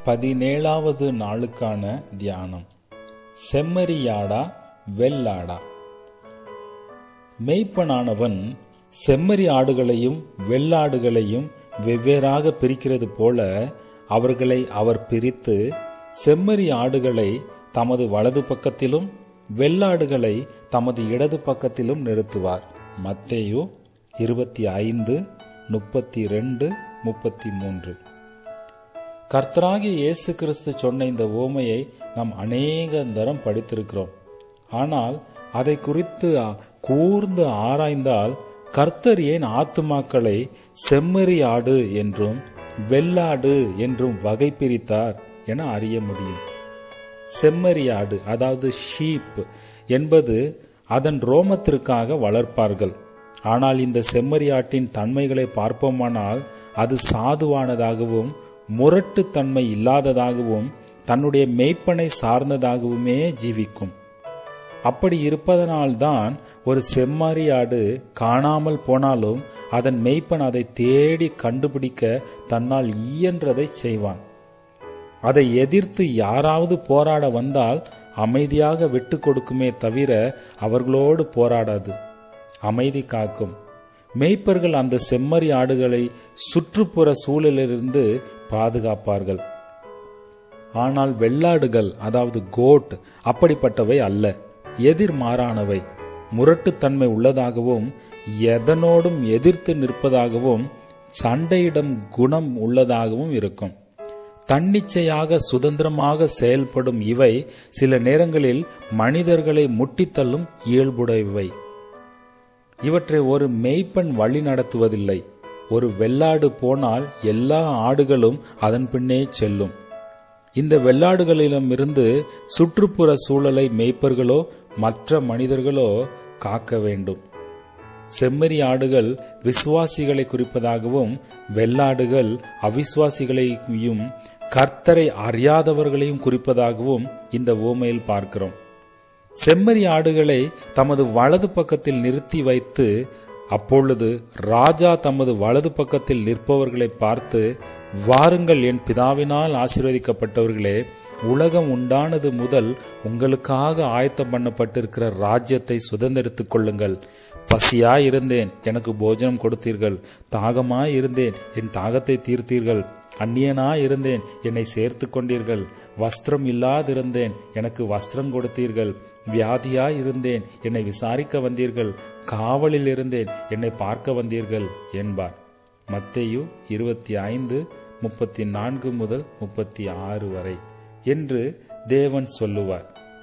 பதினேழாவது நாளுக்கான தியானம் செம்மறியாடா வெள்ளாடா மெய்ப்பனானவன் செம்மறி ஆடுகளையும் வெள்ளாடுகளையும் வெவ்வேறாக பிரிக்கிறது போல அவர்களை அவர் பிரித்து செம்மறி ஆடுகளை தமது வலது பக்கத்திலும் வெள்ளாடுகளை தமது இடது பக்கத்திலும் நிறுத்துவார் மத்தேயு இருபத்தி ஐந்து முப்பத்தி ரெண்டு முப்பத்தி மூன்று கர்த்தராகிய இயேசு கிறிஸ்து சொன்ன இந்த ஓமையை நாம் அநேக தரம் படித்திருக்கிறோம் ஆனால் அதை குறித்து கூர்ந்து ஆராய்ந்தால் கர்த்தர் ஏன் ஆத்துமாக்களை செம்மறி ஆடு என்றும் வெள்ளாடு என்றும் வகை பிரித்தார் என அறிய முடியும் செம்மறி ஆடு அதாவது ஷீப் என்பது அதன் ரோமத்திற்காக வளர்ப்பார்கள் ஆனால் இந்த செம்மறியாட்டின் தன்மைகளை பார்ப்போமானால் அது சாதுவானதாகவும் முரட்டுத்தன்மை இல்லாததாகவும் தன்னுடைய மெய்ப்பனை சார்ந்ததாகவுமே ஜீவிக்கும் அப்படி இருப்பதனால்தான் ஒரு செம்மறியாடு காணாமல் போனாலும் அதன் மெய்ப்பன் அதை தேடி கண்டுபிடிக்க தன்னால் இயன்றதை செய்வான் அதை எதிர்த்து யாராவது போராட வந்தால் அமைதியாக விட்டு கொடுக்குமே தவிர அவர்களோடு போராடாது அமைதி காக்கும் மெய்ப்பர்கள் அந்த செம்மறி ஆடுகளை சுற்றுப்புற சூழலிலிருந்து பாதுகாப்பார்கள் ஆனால் வெள்ளாடுகள் அதாவது கோட் அப்படிப்பட்டவை அல்ல எதிர்மாறானவை முரட்டுத்தன்மை உள்ளதாகவும் எதனோடும் எதிர்த்து நிற்பதாகவும் சண்டையிடம் குணம் உள்ளதாகவும் இருக்கும் தன்னிச்சையாக சுதந்திரமாக செயல்படும் இவை சில நேரங்களில் மனிதர்களை முட்டித்தள்ளும் இயல்புடையவை இவற்றை ஒரு மெய்ப்பெண் வழி நடத்துவதில்லை ஒரு வெள்ளாடு போனால் எல்லா ஆடுகளும் அதன் பின்னே செல்லும் இந்த வெள்ளாடுகளிடமிருந்து சுற்றுப்புற சூழலை மெய்ப்பர்களோ மற்ற மனிதர்களோ காக்க வேண்டும் செம்மறி ஆடுகள் விசுவாசிகளை குறிப்பதாகவும் வெள்ளாடுகள் அவிசுவாசிகளையும் கர்த்தரை அறியாதவர்களையும் குறிப்பதாகவும் இந்த ஓமையில் பார்க்கிறோம் செம்மறி ஆடுகளை தமது வலது பக்கத்தில் நிறுத்தி வைத்து அப்பொழுது ராஜா தமது வலது பக்கத்தில் நிற்பவர்களை பார்த்து வாருங்கள் என் பிதாவினால் ஆசீர்வதிக்கப்பட்டவர்களே உலகம் உண்டானது முதல் உங்களுக்காக ஆயத்தம் பண்ணப்பட்டிருக்கிற ராஜ்யத்தை சுதந்திரித்துக் கொள்ளுங்கள் பசியாய் இருந்தேன் எனக்கு போஜனம் கொடுத்தீர்கள் தாகமாய் இருந்தேன் என் தாகத்தை தீர்த்தீர்கள் அந்நியனாய் இருந்தேன் என்னை சேர்த்து கொண்டீர்கள் வஸ்திரம் இல்லாதிருந்தேன் எனக்கு வஸ்திரம் கொடுத்தீர்கள் வியாதியாய் இருந்தேன் என்னை விசாரிக்க வந்தீர்கள் காவலில் இருந்தேன் என்னை பார்க்க வந்தீர்கள் என்பார் மத்தேயு இருபத்தி ஐந்து முப்பத்தி நான்கு முதல் முப்பத்தி ஆறு வரை என்று தேவன் சொல்லுவார்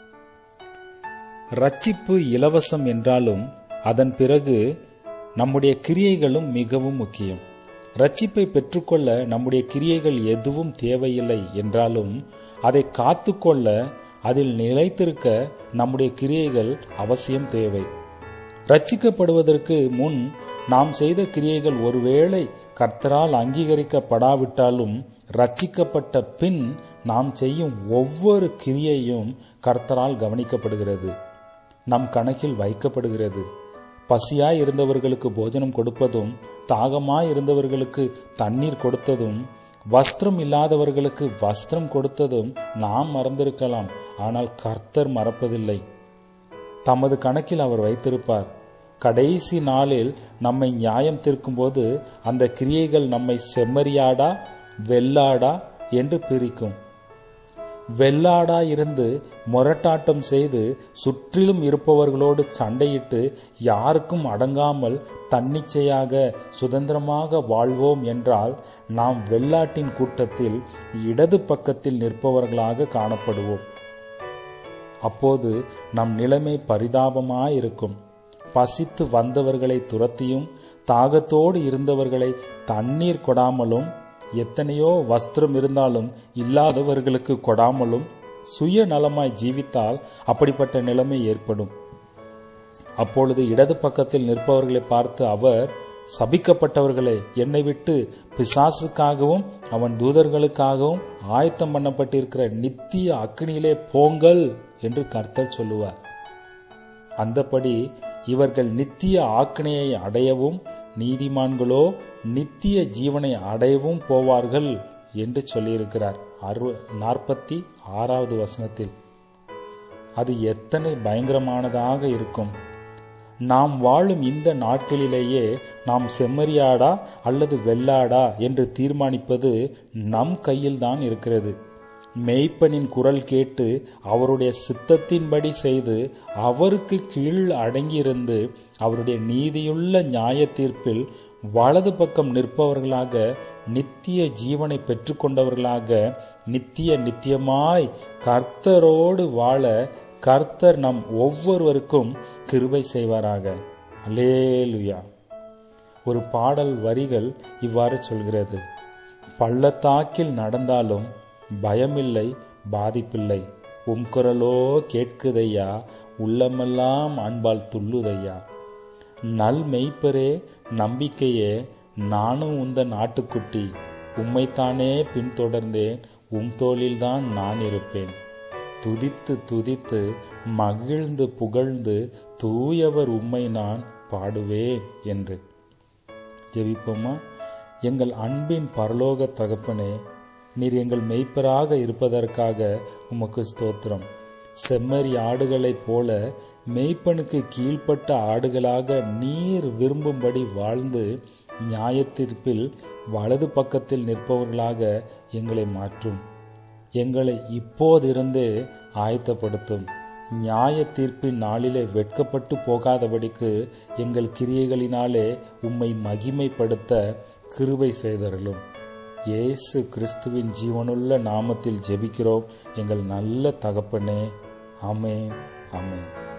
ரட்சிப்பு இலவசம் என்றாலும் அதன் பிறகு நம்முடைய கிரியைகளும் மிகவும் முக்கியம் ரட்சிப்பை பெற்றுக்கொள்ள நம்முடைய கிரியைகள் எதுவும் தேவையில்லை என்றாலும் அதை காத்துக்கொள்ள அதில் நிலைத்திருக்க நம்முடைய கிரியைகள் அவசியம் தேவை ரட்சிக்கப்படுவதற்கு முன் நாம் செய்த கிரியைகள் ஒருவேளை கர்த்தரால் அங்கீகரிக்கப்படாவிட்டாலும் ரட்சிக்கப்பட்ட பின் நாம் செய்யும் ஒவ்வொரு கிரியையும் கர்த்தரால் கவனிக்கப்படுகிறது நம் கணக்கில் வைக்கப்படுகிறது பசியாய் இருந்தவர்களுக்கு போஜனம் கொடுப்பதும் தாகமாய் இருந்தவர்களுக்கு தண்ணீர் கொடுத்ததும் வஸ்திரம் இல்லாதவர்களுக்கு வஸ்திரம் கொடுத்ததும் நாம் மறந்திருக்கலாம் ஆனால் கர்த்தர் மறப்பதில்லை தமது கணக்கில் அவர் வைத்திருப்பார் கடைசி நாளில் நம்மை நியாயம் தீர்க்கும்போது அந்த கிரியைகள் நம்மை செம்மறியாடா வெள்ளாடா என்று பிரிக்கும் வெள்ளாடா இருந்து முரட்டாட்டம் செய்து சுற்றிலும் இருப்பவர்களோடு சண்டையிட்டு யாருக்கும் அடங்காமல் தன்னிச்சையாக சுதந்திரமாக வாழ்வோம் என்றால் நாம் வெள்ளாட்டின் கூட்டத்தில் இடது பக்கத்தில் நிற்பவர்களாக காணப்படுவோம் அப்போது நம் நிலைமை பரிதாபமாயிருக்கும் பசித்து வந்தவர்களை துரத்தியும் தாகத்தோடு இருந்தவர்களை தண்ணீர் கொடாமலும் எத்தனையோ வஸ்திரம் இருந்தாலும் இல்லாதவர்களுக்கு கொடாமலும் சுய நலமாய் ஜீவித்தால் அப்படிப்பட்ட நிலைமை ஏற்படும் அப்பொழுது இடது பக்கத்தில் நிற்பவர்களை பார்த்து அவர் சபிக்கப்பட்டவர்களே என்னை விட்டு பிசாசுக்காகவும் அவன் தூதர்களுக்காகவும் ஆயத்தம் பண்ணப்பட்டிருக்கிற நித்திய அக்னியிலே போங்கள் என்று கர்த்தர் சொல்லுவார் அந்தபடி இவர்கள் நித்திய ஆக்கினையை அடையவும் நீதிமான்களோ நித்திய ஜீவனை அடையவும் போவார்கள் என்று சொல்லியிருக்கிறார் அறு நாற்பத்தி ஆறாவது வசனத்தில் அது எத்தனை பயங்கரமானதாக இருக்கும் நாம் வாழும் இந்த நாட்களிலேயே நாம் செம்மறியாடா அல்லது வெள்ளாடா என்று தீர்மானிப்பது நம் கையில்தான் இருக்கிறது மெய்ப்பனின் குரல் கேட்டு அவருடைய சித்தத்தின்படி செய்து அவருக்கு கீழ் அடங்கியிருந்து அவருடைய நீதியுள்ள நியாய தீர்ப்பில் வலது பக்கம் நிற்பவர்களாக நித்திய ஜீவனை பெற்றுக்கொண்டவர்களாக நித்திய நித்தியமாய் கர்த்தரோடு வாழ கர்த்தர் நம் ஒவ்வொருவருக்கும் கிருபை செய்வாராக அலேலுயா ஒரு பாடல் வரிகள் இவ்வாறு சொல்கிறது பள்ளத்தாக்கில் நடந்தாலும் பயமில்லை பாதிப்பில்லை உம் குரலோ கேட்குதையா உள்ளமெல்லாம் அன்பால் துள்ளுதையா நல் மெய்ப்பரே நம்பிக்கையே நானும் உந்த நாட்டுக்குட்டி உம்மைத்தானே பின்தொடர்ந்தேன் உம் தோளில்தான் நான் இருப்பேன் துதித்து துதித்து மகிழ்ந்து புகழ்ந்து தூயவர் உம்மை நான் பாடுவேன் என்று ஜெபிப்போமா எங்கள் அன்பின் பரலோக தகப்பனே நீர் எங்கள் மெய்ப்பராக இருப்பதற்காக உமக்கு ஸ்தோத்திரம் செம்மறி ஆடுகளைப் போல மெய்ப்பனுக்கு கீழ்ப்பட்ட ஆடுகளாக நீர் விரும்பும்படி வாழ்ந்து நியாயத்தீர்ப்பில் வலது பக்கத்தில் நிற்பவர்களாக எங்களை மாற்றும் எங்களை இப்போதிருந்தே ஆயத்தப்படுத்தும் நியாய தீர்ப்பின் நாளிலே வெட்கப்பட்டு போகாதபடிக்கு எங்கள் கிரியைகளினாலே உம்மை மகிமைப்படுத்த கிருபை செய்தருளும் இயேசு கிறிஸ்துவின் ஜீவனுள்ள நாமத்தில் ஜெபிக்கிறோம் எங்கள் நல்ல தகப்பனே ஆமென் ஆமென்